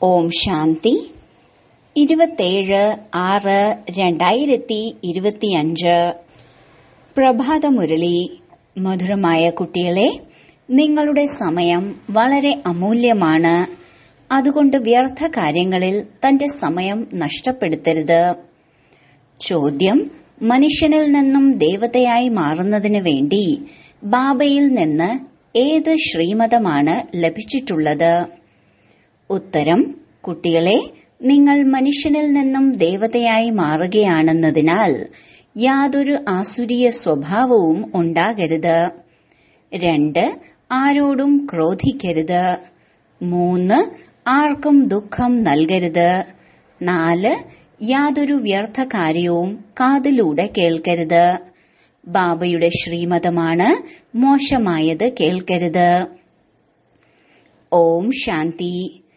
ഓം ശാന്തി ഇരുപത്തേഴ് ആറ് രണ്ടായിരത്തി ഇരുപത്തിയഞ്ച് പ്രഭാതമുരളി മധുരമായ കുട്ടികളെ നിങ്ങളുടെ സമയം വളരെ അമൂല്യമാണ് അതുകൊണ്ട് വ്യർത്ഥ കാര്യങ്ങളിൽ തന്റെ സമയം നഷ്ടപ്പെടുത്തരുത് ചോദ്യം മനുഷ്യനിൽ നിന്നും ദേവതയായി മാറുന്നതിന് വേണ്ടി ബാബയിൽ നിന്ന് ഏത് ശ്രീമതമാണ് ലഭിച്ചിട്ടുള്ളത് ഉത്തരം കുട്ടികളെ നിങ്ങൾ മനുഷ്യനിൽ നിന്നും ദേവതയായി മാറുകയാണെന്നതിനാൽ യാതൊരു ആസുരീയ സ്വഭാവവും ഉണ്ടാകരുത് രണ്ട് ആരോടും ക്രോധിക്കരുത് മൂന്ന് ആർക്കും ദുഃഖം നൽകരുത് നാല് യാതൊരു വ്യർത്ഥ കാര്യവും കാതിലൂടെ കേൾക്കരുത് ബാബയുടെ ശ്രീമതമാണ് മോശമായത് കേൾക്കരുത് ഓം ശാന്തി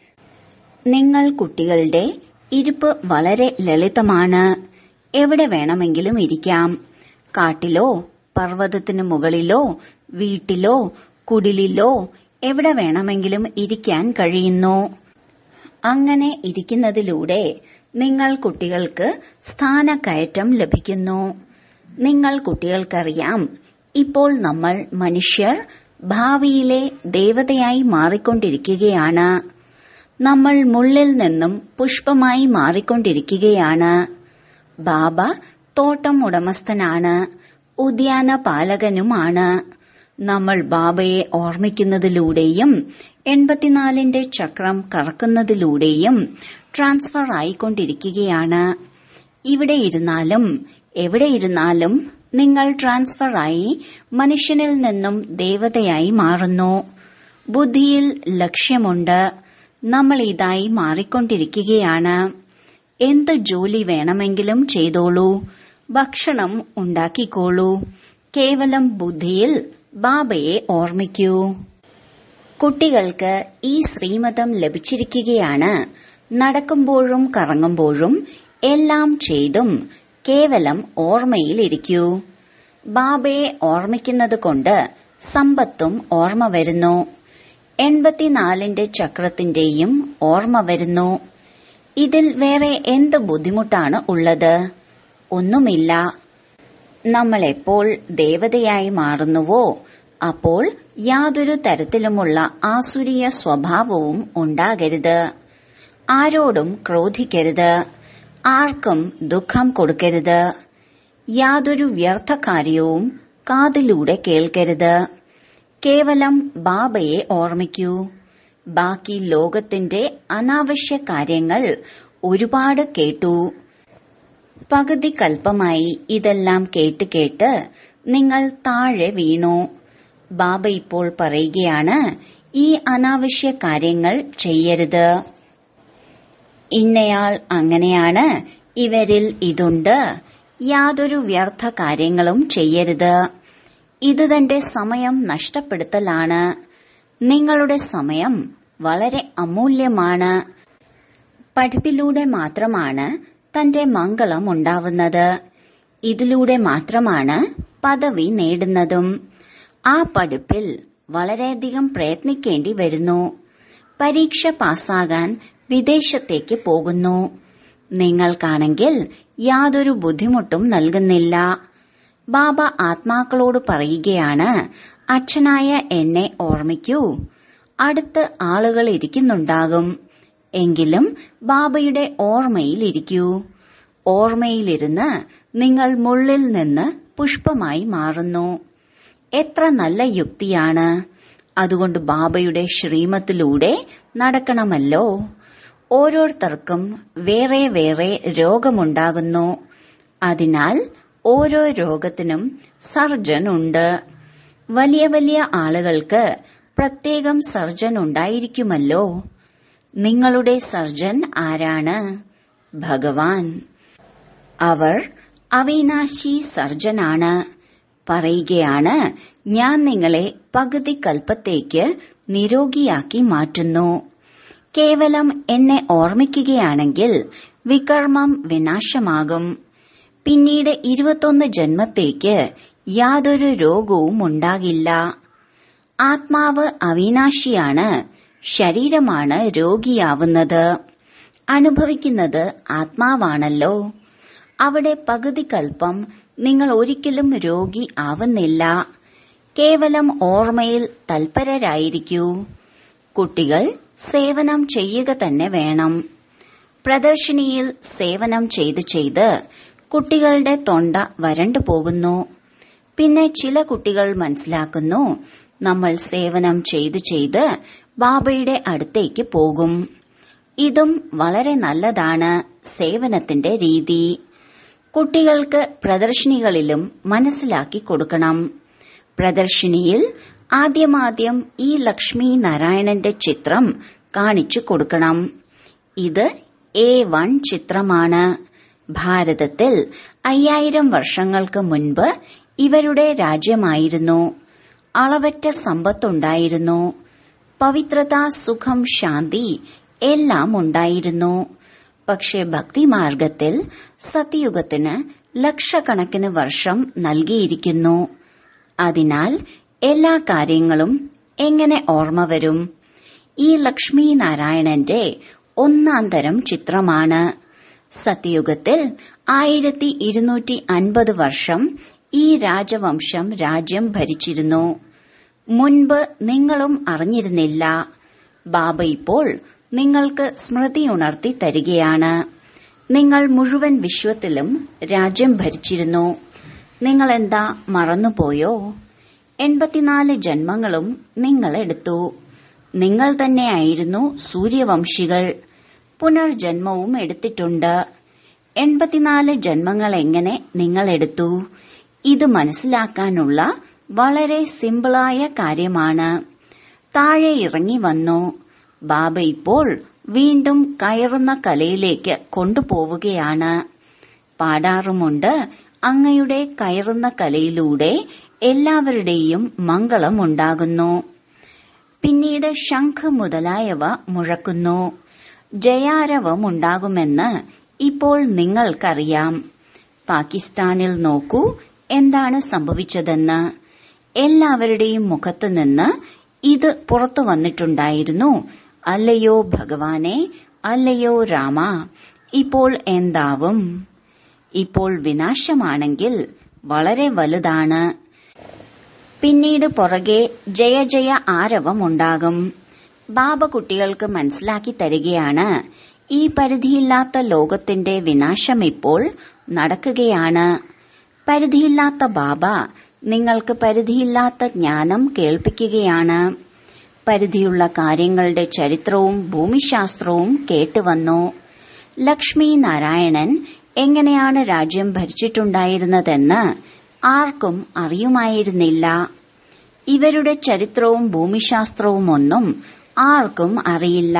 നിങ്ങൾ കുട്ടികളുടെ ഇരിപ്പ് വളരെ ലളിതമാണ് എവിടെ വേണമെങ്കിലും ഇരിക്കാം കാട്ടിലോ പർവ്വതത്തിനു മുകളിലോ വീട്ടിലോ കുടിലിലോ എവിടെ വേണമെങ്കിലും ഇരിക്കാൻ കഴിയുന്നു അങ്ങനെ ഇരിക്കുന്നതിലൂടെ നിങ്ങൾ കുട്ടികൾക്ക് സ്ഥാനക്കയറ്റം ലഭിക്കുന്നു നിങ്ങൾ കുട്ടികൾക്കറിയാം ഇപ്പോൾ നമ്മൾ മനുഷ്യർ ഭാവിയിലെ ദേവതയായി മാറിക്കൊണ്ടിരിക്കുകയാണ് നമ്മൾ മുള്ളിൽ നിന്നും പുഷ്പമായി മാറിക്കൊണ്ടിരിക്കുകയാണ് ബാബ തോട്ടം ഉടമസ്ഥനാണ് ഉദ്യാന പാലകനുമാണ് നമ്മൾ ബാബയെ ഓർമ്മിക്കുന്നതിലൂടെയും എൺപത്തിനാലിന്റെ ചക്രം കറക്കുന്നതിലൂടെയും ട്രാൻസ്ഫർ ആയിക്കൊണ്ടിരിക്കുകയാണ് ഇവിടെ ഇരുന്നാലും എവിടെ ഇരുന്നാലും നിങ്ങൾ ട്രാൻസ്ഫർ ആയി മനുഷ്യനിൽ നിന്നും ദേവതയായി മാറുന്നു ബുദ്ധിയിൽ ലക്ഷ്യമുണ്ട് നമ്മൾ ഇതായി മാറിക്കൊണ്ടിരിക്കുകയാണ് എന്ത് ജോലി വേണമെങ്കിലും ചെയ്തോളൂ ഭക്ഷണം ഉണ്ടാക്കിക്കോളൂ കേവലം ബുദ്ധിയിൽ ബാബയെ ഓർമ്മിക്കൂ കുട്ടികൾക്ക് ഈ ശ്രീമതം ലഭിച്ചിരിക്കുകയാണ് നടക്കുമ്പോഴും കറങ്ങുമ്പോഴും എല്ലാം ചെയ്തും കേവലം ഓർമ്മയിലിരിക്കൂ ബാബയെ ഓർമ്മിക്കുന്നത് കൊണ്ട് സമ്പത്തും ഓർമ്മ വരുന്നു എൺപത്തിനാലിന്റെ ചക്രത്തിന്റെയും ഓർമ്മ വരുന്നു ഇതിൽ വേറെ എന്ത് ബുദ്ധിമുട്ടാണ് ഉള്ളത് ഒന്നുമില്ല നമ്മൾ എപ്പോൾ ദേവതയായി മാറുന്നുവോ അപ്പോൾ യാതൊരു തരത്തിലുമുള്ള ആസുരീയ സ്വഭാവവും ഉണ്ടാകരുത് ആരോടും ക്രോധിക്കരുത് ആർക്കും ദുഃഖം കൊടുക്കരുത് യാതൊരു വ്യർത്ഥ കാര്യവും കാതിലൂടെ കേൾക്കരുത് കേവലം ബാബയെ ഓർമ്മിക്കൂ ബാക്കി ലോകത്തിന്റെ അനാവശ്യ കാര്യങ്ങൾ ഒരുപാട് കേട്ടു പകുതി കൽപ്പമായി ഇതെല്ലാം കേട്ട് കേട്ട് നിങ്ങൾ താഴെ വീണു ബാബ ഇപ്പോൾ പറയുകയാണ് ഈ അനാവശ്യ കാര്യങ്ങൾ ചെയ്യരുത് ഇന്നയാൾ അങ്ങനെയാണ് ഇവരിൽ ഇതുണ്ട് യാതൊരു വ്യർത്ഥ കാര്യങ്ങളും ചെയ്യരുത് ഇത് തന്റെ സമയം നഷ്ടപ്പെടുത്തലാണ് നിങ്ങളുടെ സമയം വളരെ അമൂല്യമാണ് പഠിപ്പിലൂടെ മാത്രമാണ് തന്റെ മംഗളം ഉണ്ടാവുന്നത് ഇതിലൂടെ മാത്രമാണ് പദവി നേടുന്നതും ആ പഠിപ്പിൽ വളരെയധികം പ്രയത്നിക്കേണ്ടി വരുന്നു പരീക്ഷ പാസ്സാകാൻ വിദേശത്തേക്ക് പോകുന്നു നിങ്ങൾക്കാണെങ്കിൽ യാതൊരു ബുദ്ധിമുട്ടും നൽകുന്നില്ല ബാബ ആത്മാക്കളോട് പറയുകയാണ് അച്ഛനായ എന്നെ ഓർമ്മിക്കൂ അടുത്ത് ആളുകൾ ഇരിക്കുന്നുണ്ടാകും എങ്കിലും ബാബയുടെ ഓർമ്മയിലിരിക്കൂ ഓർമ്മയിലിരുന്ന് നിങ്ങൾ മുള്ളിൽ നിന്ന് പുഷ്പമായി മാറുന്നു എത്ര നല്ല യുക്തിയാണ് അതുകൊണ്ട് ബാബയുടെ ശ്രീമത്തിലൂടെ നടക്കണമല്ലോ ഓരോരുത്തർക്കും വേറെ വേറെ രോഗമുണ്ടാകുന്നു അതിനാൽ ഓരോ രോഗത്തിനും സർജൻ ഉണ്ട് വലിയ വലിയ ആളുകൾക്ക് പ്രത്യേകം സർജൻ ഉണ്ടായിരിക്കുമല്ലോ നിങ്ങളുടെ സർജൻ ആരാണ് ഭഗവാൻ അവർ അവിനാശി സർജനാണ് പറയുകയാണ് ഞാൻ നിങ്ങളെ പകുതി കൽപ്പത്തേക്ക് നിരോഗിയാക്കി മാറ്റുന്നു കേവലം എന്നെ ഓർമ്മിക്കുകയാണെങ്കിൽ വികർമ്മം വിനാശമാകും പിന്നീട് ഇരുപത്തൊന്ന് ജന്മത്തേക്ക് യാതൊരു രോഗവും ഉണ്ടാകില്ല ആത്മാവ് അവിനാശിയാണ് ശരീരമാണ് രോഗിയാവുന്നത് അനുഭവിക്കുന്നത് ആത്മാവാണല്ലോ അവിടെ പകുതി കൽപ്പം നിങ്ങൾ ഒരിക്കലും രോഗി ആവുന്നില്ല കേവലം ഓർമ്മയിൽ തൽപരരായിരിക്കൂ കുട്ടികൾ സേവനം ചെയ്യുക തന്നെ വേണം പ്രദർശിനിയിൽ സേവനം ചെയ്ത് ചെയ്ത് കുട്ടികളുടെ തൊണ്ട വരണ്ടു പോകുന്നു പിന്നെ ചില കുട്ടികൾ മനസ്സിലാക്കുന്നു നമ്മൾ സേവനം ചെയ്ത് ചെയ്ത് ബാബയുടെ അടുത്തേക്ക് പോകും ഇതും വളരെ നല്ലതാണ് സേവനത്തിന്റെ രീതി കുട്ടികൾക്ക് പ്രദർശിനികളിലും മനസ്സിലാക്കി കൊടുക്കണം പ്രദർശിനിയിൽ ആദ്യമാദ്യം ഈ ലക്ഷ്മി നാരായണന്റെ ചിത്രം കാണിച്ചു കൊടുക്കണം ഇത് എ വൺ ചിത്രമാണ് ഭാരതത്തിൽ അയ്യായിരം വർഷങ്ങൾക്ക് മുൻപ് ഇവരുടെ രാജ്യമായിരുന്നു അളവറ്റ സമ്പത്തുണ്ടായിരുന്നു പവിത്രത സുഖം ശാന്തി എല്ലാം ഉണ്ടായിരുന്നു പക്ഷെ ഭക്തിമാർഗത്തിൽ സത്യയുഗത്തിന് ലക്ഷക്കണക്കിന് വർഷം നൽകിയിരിക്കുന്നു അതിനാൽ എല്ലാ കാര്യങ്ങളും എങ്ങനെ ഓർമ്മ വരും ഈ ലക്ഷ്മി നാരായണന്റെ ഒന്നാം തരം ചിത്രമാണ് സത്യയുഗത്തിൽ ആയിരത്തി ഇരുന്നൂറ്റി അൻപത് വർഷം ഈ രാജവംശം രാജ്യം ഭരിച്ചിരുന്നു മുൻപ് നിങ്ങളും അറിഞ്ഞിരുന്നില്ല ബാബ ഇപ്പോൾ നിങ്ങൾക്ക് സ്മൃതി ഉണർത്തി തരികയാണ് നിങ്ങൾ മുഴുവൻ വിശ്വത്തിലും രാജ്യം ഭരിച്ചിരുന്നു നിങ്ങൾ എന്താ മറന്നുപോയോ എൺപത്തിനാല് ജന്മങ്ങളും നിങ്ങൾ എടുത്തു നിങ്ങൾ തന്നെയായിരുന്നു സൂര്യവംശികൾ പുനർജന്മവും എടുത്തിട്ടുണ്ട് എൺപത്തിനാല് ജന്മങ്ങൾ എങ്ങനെ നിങ്ങൾ എടുത്തു ഇത് മനസ്സിലാക്കാനുള്ള വളരെ സിമ്പിളായ കാര്യമാണ് താഴെ ഇറങ്ങി വന്നു ബാബ ഇപ്പോൾ വീണ്ടും കയറുന്ന കലയിലേക്ക് കൊണ്ടുപോവുകയാണ് പാടാറുമുണ്ട് അങ്ങയുടെ കയറുന്ന കലയിലൂടെ എല്ലാവരുടെയും മംഗളം ഉണ്ടാകുന്നു പിന്നീട് ശംഖ് മുതലായവ മുഴക്കുന്നു ജയാരവമുണ്ടാകുമെന്ന് ഇപ്പോൾ നിങ്ങൾക്കറിയാം പാകിസ്ഥാനിൽ നോക്കൂ എന്താണ് സംഭവിച്ചതെന്ന് എല്ലാവരുടെയും മുഖത്ത് നിന്ന് ഇത് പുറത്തു വന്നിട്ടുണ്ടായിരുന്നു അല്ലയോ ഭഗവാനെ അല്ലയോ രാമ ഇപ്പോൾ എന്താവും ഇപ്പോൾ വിനാശമാണെങ്കിൽ വളരെ വലുതാണ് പിന്നീട് പുറകെ ജയ ജയ ആരവമുണ്ടാകും ബാബ കുട്ടികൾക്ക് മനസ്സിലാക്കി തരികയാണ് ഈ പരിധിയില്ലാത്ത ലോകത്തിന്റെ വിനാശം ഇപ്പോൾ നടക്കുകയാണ് പരിധിയില്ലാത്ത ബാബ നിങ്ങൾക്ക് പരിധിയില്ലാത്ത ജ്ഞാനം കേൾപ്പിക്കുകയാണ് പരിധിയുള്ള കാര്യങ്ങളുടെ ചരിത്രവും ഭൂമിശാസ്ത്രവും കേട്ടുവന്നു ലക്ഷ്മി നാരായണൻ എങ്ങനെയാണ് രാജ്യം ഭരിച്ചിട്ടുണ്ടായിരുന്നതെന്ന് ആർക്കും അറിയുമായിരുന്നില്ല ഇവരുടെ ചരിത്രവും ഭൂമിശാസ്ത്രവും ഒന്നും ആർക്കും അറിയില്ല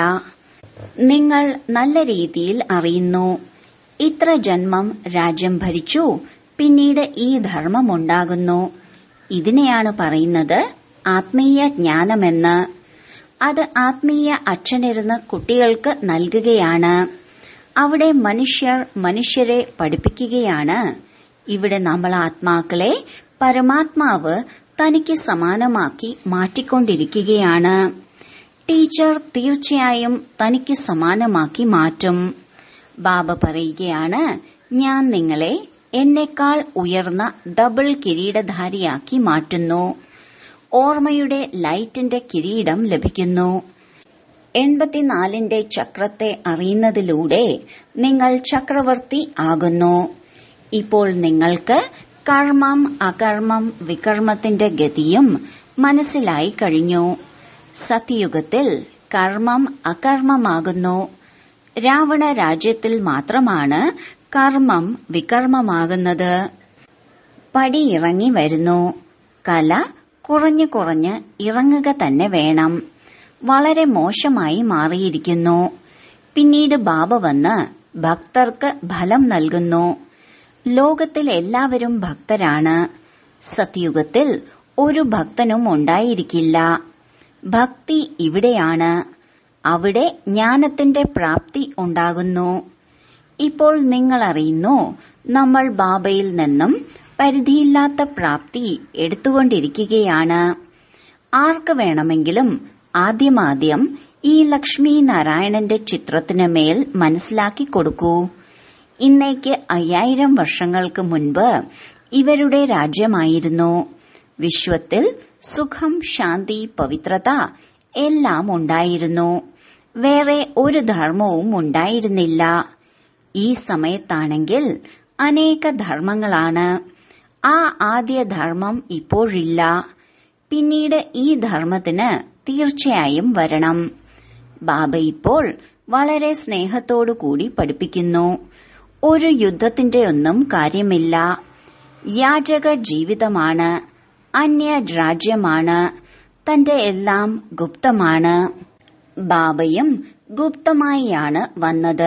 നിങ്ങൾ നല്ല രീതിയിൽ അറിയുന്നു ഇത്ര ജന്മം രാജ്യം ഭരിച്ചു പിന്നീട് ഈ ധർമ്മമുണ്ടാകുന്നു ഇതിനെയാണ് പറയുന്നത് ആത്മീയ ജ്ഞാനമെന്ന് അത് ആത്മീയ അച്ഛനിരുന്ന് കുട്ടികൾക്ക് നൽകുകയാണ് അവിടെ മനുഷ്യർ മനുഷ്യരെ പഠിപ്പിക്കുകയാണ് ഇവിടെ നമ്മൾ ആത്മാക്കളെ പരമാത്മാവ് തനിക്ക് സമാനമാക്കി മാറ്റിക്കൊണ്ടിരിക്കുകയാണ് ടീച്ചർ തീർച്ചയായും തനിക്ക് സമാനമാക്കി മാറ്റും ബാബ പറയുകയാണ് ഞാൻ നിങ്ങളെ എന്നെക്കാൾ ഉയർന്ന ഡബിൾ കിരീടധാരിയാക്കി മാറ്റുന്നു ഓർമ്മയുടെ ലൈറ്റിന്റെ കിരീടം ലഭിക്കുന്നു എൺപത്തിനാലിന്റെ ചക്രത്തെ അറിയുന്നതിലൂടെ നിങ്ങൾ ചക്രവർത്തി ആകുന്നു ഇപ്പോൾ നിങ്ങൾക്ക് കർമ്മം അകർമ്മം വികർമ്മത്തിന്റെ ഗതിയും മനസ്സിലായി കഴിഞ്ഞു സത്യയുഗത്തിൽ കർമ്മം അകർമ്മമാകുന്നു രാവണ രാജ്യത്തിൽ മാത്രമാണ് കർമ്മം വികർമ്മമാകുന്നത് പടിയിറങ്ങി വരുന്നു കല കുറഞ്ഞു കുറഞ്ഞ് ഇറങ്ങുക തന്നെ വേണം വളരെ മോശമായി മാറിയിരിക്കുന്നു പിന്നീട് ബാബ വന്ന് ഭക്തർക്ക് ഫലം നൽകുന്നു ലോകത്തിൽ എല്ലാവരും ഭക്തരാണ് സത്യുഗത്തിൽ ഒരു ഭക്തനും ഉണ്ടായിരിക്കില്ല ഭക്തി ഇവിടെയാണ് അവിടെ ജ്ഞാനത്തിന്റെ പ്രാപ്തി ഉണ്ടാകുന്നു ഇപ്പോൾ നിങ്ങൾ അറിയുന്നു നമ്മൾ ബാബയിൽ നിന്നും പരിധിയില്ലാത്ത പ്രാപ്തി എടുത്തുകൊണ്ടിരിക്കുകയാണ് ആർക്ക് വേണമെങ്കിലും ആദ്യമാദ്യം ഈ ലക്ഷ്മി നാരായണന്റെ ചിത്രത്തിന് മേൽ മനസ്സിലാക്കി കൊടുക്കൂ ഇന്നേക്ക് അയ്യായിരം വർഷങ്ങൾക്ക് മുൻപ് ഇവരുടെ രാജ്യമായിരുന്നു വിശ്വത്തിൽ സുഖം ശാന്തി പവിത്രത എല്ലാം ഉണ്ടായിരുന്നു വേറെ ഒരു ധർമ്മവും ഉണ്ടായിരുന്നില്ല ഈ സമയത്താണെങ്കിൽ അനേക ധർമ്മങ്ങളാണ് ആ ആദ്യ ധർമ്മം ഇപ്പോഴില്ല പിന്നീട് ഈ ധർമ്മത്തിന് തീർച്ചയായും വരണം ബാബ ഇപ്പോൾ വളരെ സ്നേഹത്തോടു കൂടി പഠിപ്പിക്കുന്നു ഒരു യുദ്ധത്തിന്റെ ഒന്നും കാര്യമില്ല യാചക ജീവിതമാണ് അന്യ രാജ്യമാണ് തന്റെ എല്ലാം ഗുപ്തമാണ് ബാബയും ഗുപ്തമായിയാണ് വന്നത്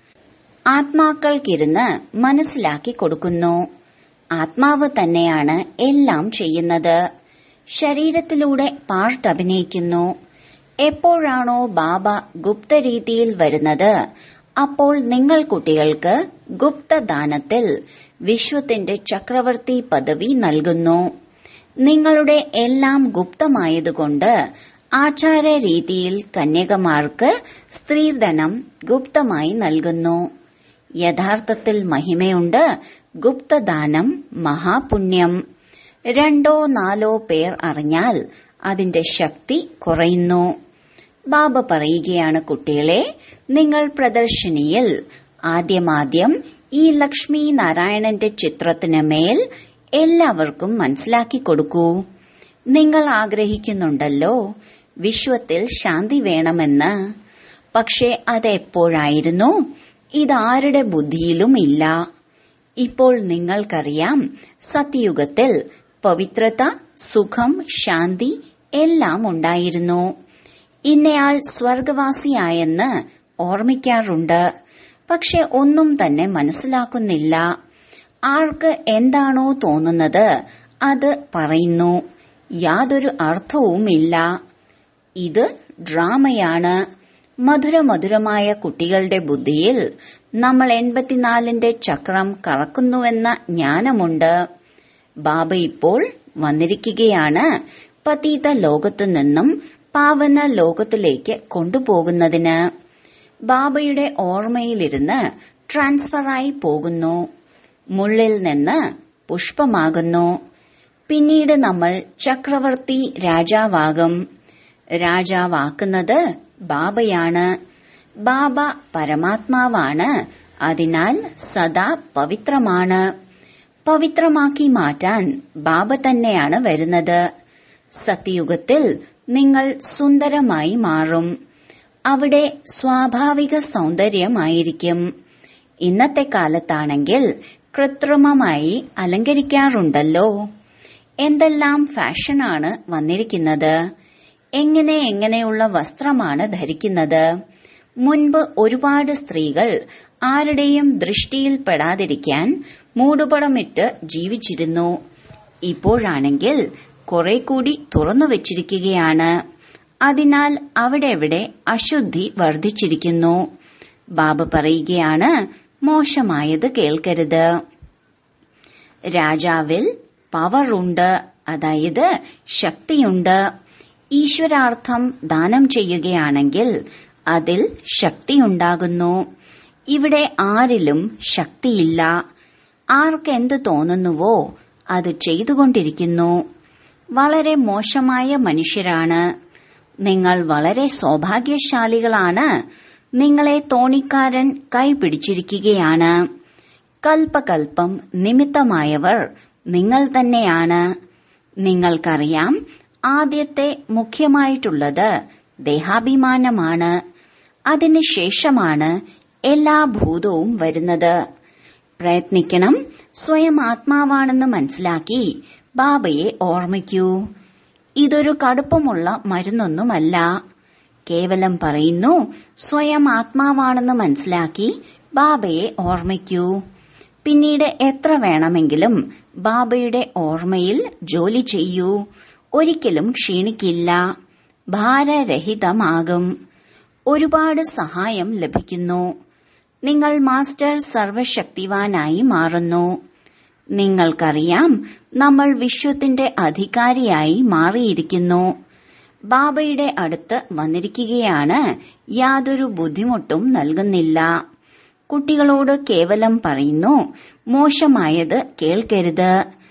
ആത്മാക്കൾക്കിരുന്ന് മനസ്സിലാക്കി കൊടുക്കുന്നു ആത്മാവ് തന്നെയാണ് എല്ലാം ചെയ്യുന്നത് ശരീരത്തിലൂടെ പാർട്ട് അഭിനയിക്കുന്നു എപ്പോഴാണോ ബാബ ഗുപ്തരീതിയിൽ വരുന്നത് അപ്പോൾ നിങ്ങൾ കുട്ടികൾക്ക് ഗുപ്തദാനത്തിൽ വിശ്വത്തിന്റെ ചക്രവർത്തി പദവി നൽകുന്നു നിങ്ങളുടെ എല്ലാം ഗുപ്തമായതുകൊണ്ട് ആചാര രീതിയിൽ കന്യകമാർക്ക് സ്ത്രീധനം ഗുപ്തമായി നൽകുന്നു യഥാർത്ഥത്തിൽ മഹിമയുണ്ട് ഗുപ്തദാനം മഹാപുണ്യം രണ്ടോ നാലോ പേർ അറിഞ്ഞാൽ അതിന്റെ ശക്തി കുറയുന്നു ബാബ പറയുകയാണ് കുട്ടികളെ നിങ്ങൾ പ്രദർശനിയിൽ ആദ്യമാദ്യം ഈ ലക്ഷ്മി നാരായണന്റെ ചിത്രത്തിന് മേൽ എല്ലാവർക്കും മനസ്സിലാക്കി കൊടുക്കൂ നിങ്ങൾ ആഗ്രഹിക്കുന്നുണ്ടല്ലോ വിശ്വത്തിൽ ശാന്തി വേണമെന്ന് പക്ഷേ അത് എപ്പോഴായിരുന്നു ഇതാരുടെ ബുദ്ധിയിലും ഇല്ല ഇപ്പോൾ നിങ്ങൾക്കറിയാം സത്യയുഗത്തിൽ പവിത്രത സുഖം ശാന്തി എല്ലാം ഉണ്ടായിരുന്നു ഇന്നയാൾ സ്വർഗവാസിയായെന്ന് ഓർമ്മിക്കാറുണ്ട് പക്ഷെ ഒന്നും തന്നെ മനസ്സിലാക്കുന്നില്ല ആർക്ക് എന്താണോ തോന്നുന്നത് അത് പറയുന്നു യാതൊരു അർത്ഥവുമില്ല ഇത് ഡ്രാമയാണ് മധുരമധുരമായ കുട്ടികളുടെ ബുദ്ധിയിൽ നമ്മൾ എൺപത്തിനാലിന്റെ ചക്രം കറക്കുന്നുവെന്ന ജ്ഞാനമുണ്ട് ബാബ ഇപ്പോൾ വന്നിരിക്കുകയാണ് പതീത ലോകത്തു നിന്നും പാവന ലോകത്തിലേക്ക് കൊണ്ടുപോകുന്നതിന് ബാബയുടെ ഓർമ്മയിലിരുന്ന് ട്രാൻസ്ഫറായി പോകുന്നു മുള്ളിൽ നിന്ന് പുഷ്പമാകുന്നു പിന്നീട് നമ്മൾ ചക്രവർത്തി രാജാവാകും രാജാവാക്കുന്നത് ബാബയാണ് ബാബ പരമാത്മാവാണ് അതിനാൽ സദാ പവിത്രമാണ് പവിത്രമാക്കി മാറ്റാൻ ബാബ തന്നെയാണ് വരുന്നത് സത്യയുഗത്തിൽ നിങ്ങൾ സുന്ദരമായി മാറും അവിടെ സ്വാഭാവിക സൗന്ദര്യമായിരിക്കും ഇന്നത്തെ കാലത്താണെങ്കിൽ കൃത്രിമമായി അലങ്കരിക്കാറുണ്ടല്ലോ എന്തെല്ലാം ഫാഷനാണ് വന്നിരിക്കുന്നത് എങ്ങനെ എങ്ങനെയുള്ള വസ്ത്രമാണ് ധരിക്കുന്നത് മുൻപ് ഒരുപാട് സ്ത്രീകൾ ആരുടെയും ദൃഷ്ടിയിൽ പെടാതിരിക്കാൻ മൂടുപടമിട്ട് ജീവിച്ചിരുന്നു ഇപ്പോഴാണെങ്കിൽ കുറെ കൂടി തുറന്നു വച്ചിരിക്കുകയാണ് അതിനാൽ അവിടെ എവിടെ അശുദ്ധി വർദ്ധിച്ചിരിക്കുന്നു ബാബ പറയുകയാണ് മോശമായത് കേൾക്കരുത് രാജാവിൽ പവർ ഉണ്ട് അതായത് ശക്തിയുണ്ട് ഈശ്വരാർത്ഥം ദാനം ചെയ്യുകയാണെങ്കിൽ അതിൽ ശക്തിയുണ്ടാകുന്നു ഇവിടെ ആരിലും ശക്തിയില്ല ആർക്കെന്ത് തോന്നുന്നുവോ അത് ചെയ്തുകൊണ്ടിരിക്കുന്നു വളരെ മോശമായ മനുഷ്യരാണ് നിങ്ങൾ വളരെ സൗഭാഗ്യശാലികളാണ് നിങ്ങളെ തോണിക്കാരൻ കൈപിടിച്ചിരിക്കുകയാണ് കൽപ്പകൽപ്പം നിമിത്തമായവർ നിങ്ങൾ തന്നെയാണ് നിങ്ങൾക്കറിയാം ആദ്യത്തെ മുഖ്യമായിട്ടുള്ളത് ദേഹാഭിമാനമാണ് അതിനുശേഷമാണ് എല്ലാ ഭൂതവും വരുന്നത് പ്രയത്നിക്കണം സ്വയം ആത്മാവാണെന്ന് മനസ്സിലാക്കി ബാബയെ ഓർമ്മിക്കൂ ഇതൊരു കടുപ്പമുള്ള മരുന്നൊന്നുമല്ല കേവലം പറയുന്നു സ്വയം ആത്മാവാണെന്ന് മനസ്സിലാക്കി ബാബയെ ഓർമ്മിക്കൂ പിന്നീട് എത്ര വേണമെങ്കിലും ബാബയുടെ ഓർമ്മയിൽ ജോലി ചെയ്യൂ ഒരിക്കലും ക്ഷീണിക്കില്ല ഭാരരഹിതമാകും ഒരുപാട് സഹായം ലഭിക്കുന്നു നിങ്ങൾ മാസ്റ്റർ സർവശക്തിവാനായി മാറുന്നു നിങ്ങൾക്കറിയാം നമ്മൾ വിശ്വത്തിന്റെ അധികാരിയായി മാറിയിരിക്കുന്നു ബാബയുടെ അടുത്ത് വന്നിരിക്കുകയാണ് യാതൊരു ബുദ്ധിമുട്ടും നൽകുന്നില്ല കുട്ടികളോട് കേവലം പറയുന്നു മോശമായത് കേൾക്കരുത്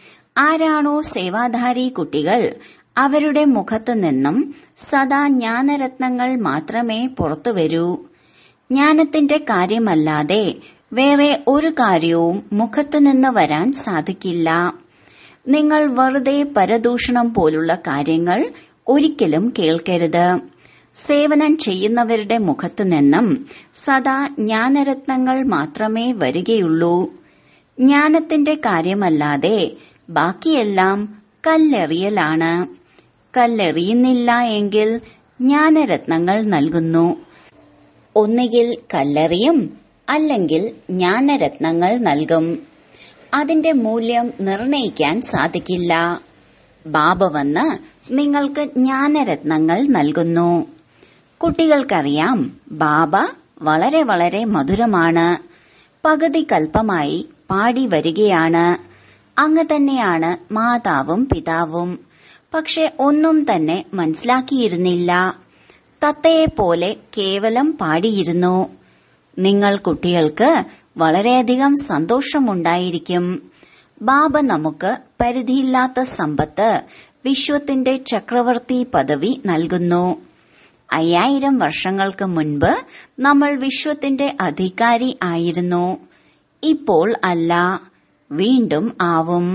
ആരാണോ സേവാധാരി കുട്ടികൾ അവരുടെ മുഖത്തു നിന്നും സദാ ജ്ഞാനരത്നങ്ങൾ മാത്രമേ പുറത്തുവരൂ ജ്ഞാനത്തിന്റെ കാര്യമല്ലാതെ വേറെ ഒരു കാര്യവും മുഖത്തുനിന്ന് വരാൻ സാധിക്കില്ല നിങ്ങൾ വെറുതെ പരദൂഷണം പോലുള്ള കാര്യങ്ങൾ ഒരിക്കലും കേൾക്കരുത് സേവനം ചെയ്യുന്നവരുടെ മുഖത്തു നിന്നും സദാ ജ്ഞാനരത്നങ്ങൾ മാത്രമേ വരികയുള്ളൂ ജ്ഞാനത്തിന്റെ കാര്യമല്ലാതെ ബാക്കിയെല്ലാം കല്ലെറിയലാണ് കല്ലെറിയുന്നില്ല എങ്കിൽ ജ്ഞാനരത്നങ്ങൾ നൽകുന്നു ഒന്നുകിൽ കല്ലെറിയും അല്ലെങ്കിൽ ജ്ഞാനരത്നങ്ങൾ നൽകും അതിന്റെ മൂല്യം നിർണയിക്കാൻ സാധിക്കില്ല ബാബ വന്ന് നിങ്ങൾക്ക് ജ്ഞാനരത്നങ്ങൾ നൽകുന്നു കുട്ടികൾക്കറിയാം ബാബ വളരെ വളരെ മധുരമാണ് പകുതി കൽപ്പമായി പാടി വരികയാണ് അങ്ങ് തന്നെയാണ് മാതാവും പിതാവും പക്ഷെ ഒന്നും തന്നെ മനസ്സിലാക്കിയിരുന്നില്ല തത്തയെപ്പോലെ കേവലം പാടിയിരുന്നു നിങ്ങൾ കുട്ടികൾക്ക് വളരെയധികം സന്തോഷമുണ്ടായിരിക്കും ബാബ നമുക്ക് പരിധിയില്ലാത്ത സമ്പത്ത് വിശ്വത്തിന്റെ ചക്രവർത്തി പദവി നൽകുന്നു അയ്യായിരം വർഷങ്ങൾക്ക് മുൻപ് നമ്മൾ വിശ്വത്തിന്റെ അധികാരി ആയിരുന്നു ഇപ്പോൾ അല്ല വീണ്ടും ആവും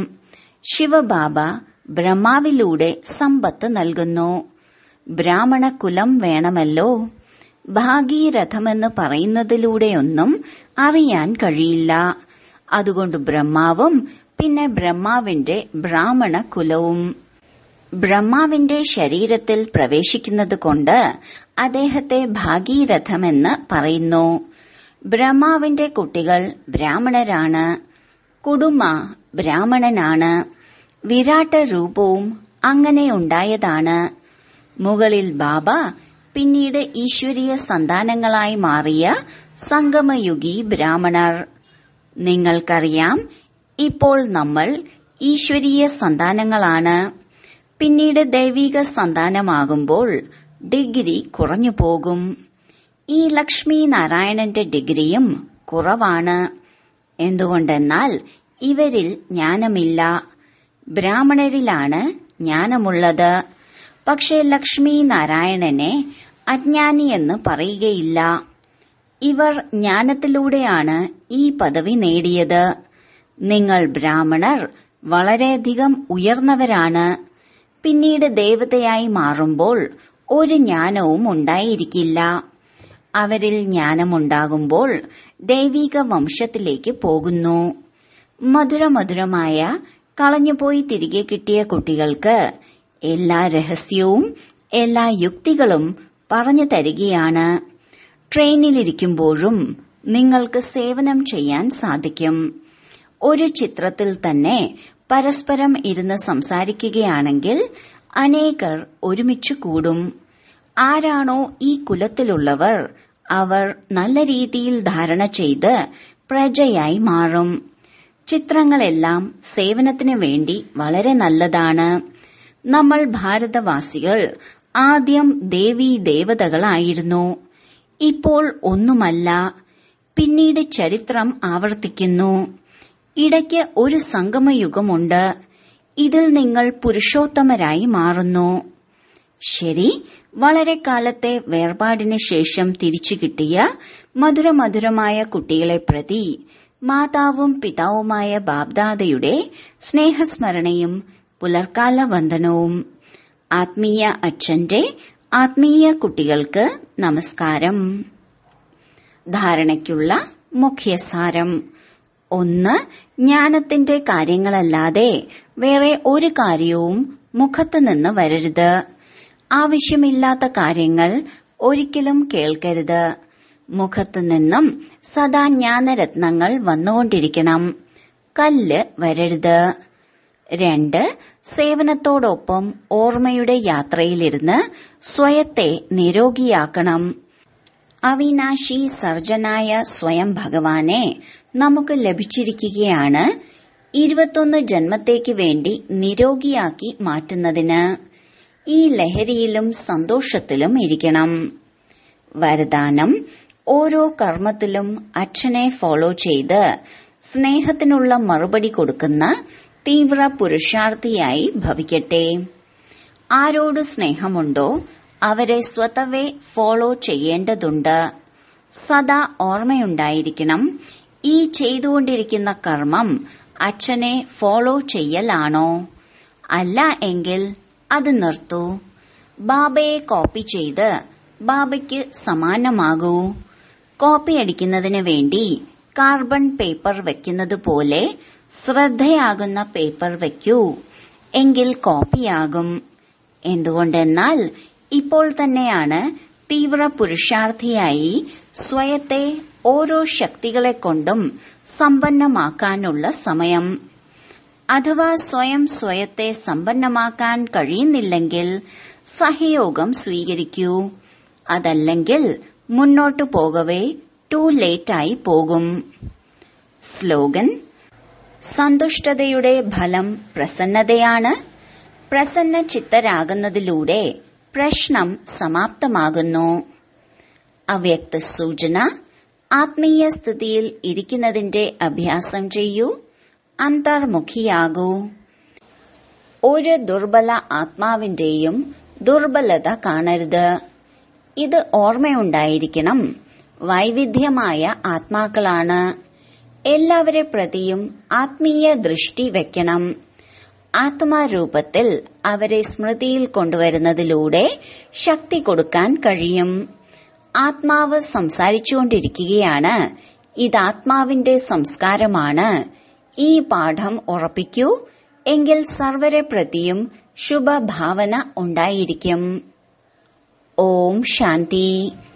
ശിവബാബ ബ്രഹ്മാവിലൂടെ സമ്പത്ത് നൽകുന്നു ബ്രാഹ്മണ കുലം വേണമല്ലോ ഭാഗീരഥമെന്ന് പറയുന്നതിലൂടെയൊന്നും അറിയാൻ കഴിയില്ല അതുകൊണ്ട് ബ്രഹ്മാവും പിന്നെ ബ്രഹ്മാവിന്റെ ബ്രാഹ്മണ കുലവും ബ്രഹ്മാവിന്റെ ശരീരത്തിൽ പ്രവേശിക്കുന്നത് കൊണ്ട് അദ്ദേഹത്തെ ഭാഗീരഥമെന്ന് പറയുന്നു ബ്രഹ്മാവിന്റെ കുട്ടികൾ ബ്രാഹ്മണരാണ് കുടുംബ ബ്രാഹ്മണനാണ് വിരാട്ട രൂപവും അങ്ങനെ ഉണ്ടായതാണ് മുകളിൽ ബാബ പിന്നീട് ഈശ്വരീയ സന്താനങ്ങളായി മാറിയ സംഗമയുഗി ബ്രാഹ്മണർ നിങ്ങൾക്കറിയാം ഇപ്പോൾ നമ്മൾ ഈശ്വരീയ സന്താനങ്ങളാണ് പിന്നീട് ദൈവിക സന്താനമാകുമ്പോൾ ഡിഗ്രി കുറഞ്ഞു പോകും ഈ ലക്ഷ്മി നാരായണന്റെ ഡിഗ്രിയും കുറവാണ് എന്തുകൊണ്ടെന്നാൽ ഇവരിൽ ജ്ഞാനമില്ല ബ്രാഹ്മണരിലാണ് ജ്ഞാനമുള്ളത് പക്ഷേ ലക്ഷ്മി നാരായണനെ അജ്ഞാനിയെന്ന് പറയുകയില്ല ഇവർ ജ്ഞാനത്തിലൂടെയാണ് ഈ പദവി നേടിയത് നിങ്ങൾ ബ്രാഹ്മണർ വളരെയധികം ഉയർന്നവരാണ് പിന്നീട് ദേവതയായി മാറുമ്പോൾ ഒരു ജ്ഞാനവും ഉണ്ടായിരിക്കില്ല അവരിൽ ജ്ഞാനമുണ്ടാകുമ്പോൾ ദൈവിക വംശത്തിലേക്ക് പോകുന്നു മധുരമധുരമായ കളഞ്ഞുപോയി തിരികെ കിട്ടിയ കുട്ടികൾക്ക് എല്ലാ രഹസ്യവും എല്ലാ യുക്തികളും പറഞ്ഞു തരികയാണ് ട്രെയിനിലിരിക്കുമ്പോഴും നിങ്ങൾക്ക് സേവനം ചെയ്യാൻ സാധിക്കും ഒരു ചിത്രത്തിൽ തന്നെ പരസ്പരം ഇരുന്ന് സംസാരിക്കുകയാണെങ്കിൽ അനേകർ ഒരുമിച്ച് കൂടും ആരാണോ ഈ കുലത്തിലുള്ളവർ അവർ നല്ല രീതിയിൽ ധാരണ ചെയ്ത് പ്രജയായി മാറും ചിത്രങ്ങളെല്ലാം സേവനത്തിനു വേണ്ടി വളരെ നല്ലതാണ് നമ്മൾ ഭാരതവാസികൾ ആദ്യം ദേവീ ദേവതകളായിരുന്നു ഇപ്പോൾ ഒന്നുമല്ല പിന്നീട് ചരിത്രം ആവർത്തിക്കുന്നു ഇടയ്ക്ക് ഒരു സംഗമയുഗമുണ്ട് ഇതിൽ നിങ്ങൾ പുരുഷോത്തമരായി മാറുന്നു ശരി വളരെ കാലത്തെ വേർപാടിന് ശേഷം തിരിച്ചു കിട്ടിയ മധുരമധുരമായ കുട്ടികളെ പ്രതി മാതാവും പിതാവുമായ ബാബ്ദാദയുടെ സ്നേഹസ്മരണയും പുലർക്കാല വന്ദനവും ആത്മീയ അച്ഛന്റെ ആത്മീയ കുട്ടികൾക്ക് നമസ്കാരം ധാരണയ്ക്കുള്ള മുഖ്യസാരം ഒന്ന് ജ്ഞാനത്തിന്റെ കാര്യങ്ങളല്ലാതെ വേറെ ഒരു കാര്യവും മുഖത്തു നിന്ന് വരരുത് ആവശ്യമില്ലാത്ത കാര്യങ്ങൾ ഒരിക്കലും കേൾക്കരുത് മുഖത്തു നിന്നും സദാ ജ്ഞാനരത്നങ്ങൾ വന്നുകൊണ്ടിരിക്കണം കല്ല് വരരുത് രണ്ട് സേവനത്തോടൊപ്പം ഓർമ്മയുടെ യാത്രയിലിരുന്ന് സ്വയത്തെ നിരോഗിയാക്കണം അവിനാശി സർജനായ സ്വയം ഭഗവാനെ നമുക്ക് ലഭിച്ചിരിക്കുകയാണ് ഇരുപത്തൊന്ന് ജന്മത്തേക്ക് വേണ്ടി നിരോഗിയാക്കി മാറ്റുന്നതിന് ഈ ലഹരിയിലും സന്തോഷത്തിലും ഇരിക്കണം വരദാനം ഓരോ കർമ്മത്തിലും അച്ഛനെ ഫോളോ ചെയ്ത് സ്നേഹത്തിനുള്ള മറുപടി കൊടുക്കുന്ന തീവ്ര പുരുഷാർത്ഥിയായി ഭവിക്കട്ടെ ആരോട് സ്നേഹമുണ്ടോ അവരെ സ്വതവേ ഫോളോ ചെയ്യേണ്ടതുണ്ട് സദാ ഓർമ്മയുണ്ടായിരിക്കണം ഈ ചെയ്തുകൊണ്ടിരിക്കുന്ന കർമ്മം അച്ഛനെ ഫോളോ ചെയ്യലാണോ അല്ല എങ്കിൽ അത് നിർത്തൂ ബാബയെ കോപ്പി ചെയ്ത് ബാബയ്ക്ക് സമാനമാകൂ കോപ്പി അടിക്കുന്നതിന് വേണ്ടി കാർബൺ പേപ്പർ വെക്കുന്നത് പോലെ ശ്രദ്ധയാകുന്ന പേപ്പർ വെക്കൂ എങ്കിൽ കോപ്പിയാകും എന്തുകൊണ്ടെന്നാൽ ഇപ്പോൾ തന്നെയാണ് തീവ്ര പുരുഷാർത്ഥിയായി സ്വയത്തെ ഓരോ ശക്തികളെ കൊണ്ടും സമ്പന്നമാക്കാനുള്ള സമയം അഥവാ സ്വയം സ്വയത്തെ സമ്പന്നമാക്കാൻ കഴിയുന്നില്ലെങ്കിൽ സഹയോഗം സ്വീകരിക്കൂ അതല്ലെങ്കിൽ മുന്നോട്ടു പോകവേ ടു ലേറ്റായി പോകും സ്ലോഗൻ സന്തുഷ്ടതയുടെ ഫലം പ്രസന്നതയാണ് പ്രസന്ന ചിത്തരാകുന്നതിലൂടെ പ്രശ്നം സമാപ്തമാകുന്നു അവ്യക്ത സൂചന ആത്മീയ സ്ഥിതിയിൽ ഇരിക്കുന്നതിന്റെ അഭ്യാസം ചെയ്യൂ അന്തർമുഖിയാകൂ ഒരു ദുർബല ആത്മാവിന്റെയും ദുർബലത കാണരുത് ഇത് ഓർമ്മയുണ്ടായിരിക്കണം വൈവിധ്യമായ ആത്മാക്കളാണ് എല്ലാവരെ പ്രതിയും ആത്മീയ ദൃഷ്ടി വെക്കണം ആത്മാരൂപത്തിൽ അവരെ സ്മൃതിയിൽ കൊണ്ടുവരുന്നതിലൂടെ ശക്തി കൊടുക്കാൻ കഴിയും ആത്മാവ് സംസാരിച്ചുകൊണ്ടിരിക്കുകയാണ് ഇതാത്മാവിന്റെ സംസ്കാരമാണ് ഈ പാഠം ഉറപ്പിക്കൂ എങ്കിൽ സർവരെ പ്രതിയും ശുഭഭാവന ഉണ്ടായിരിക്കും ഓം ശാന്തി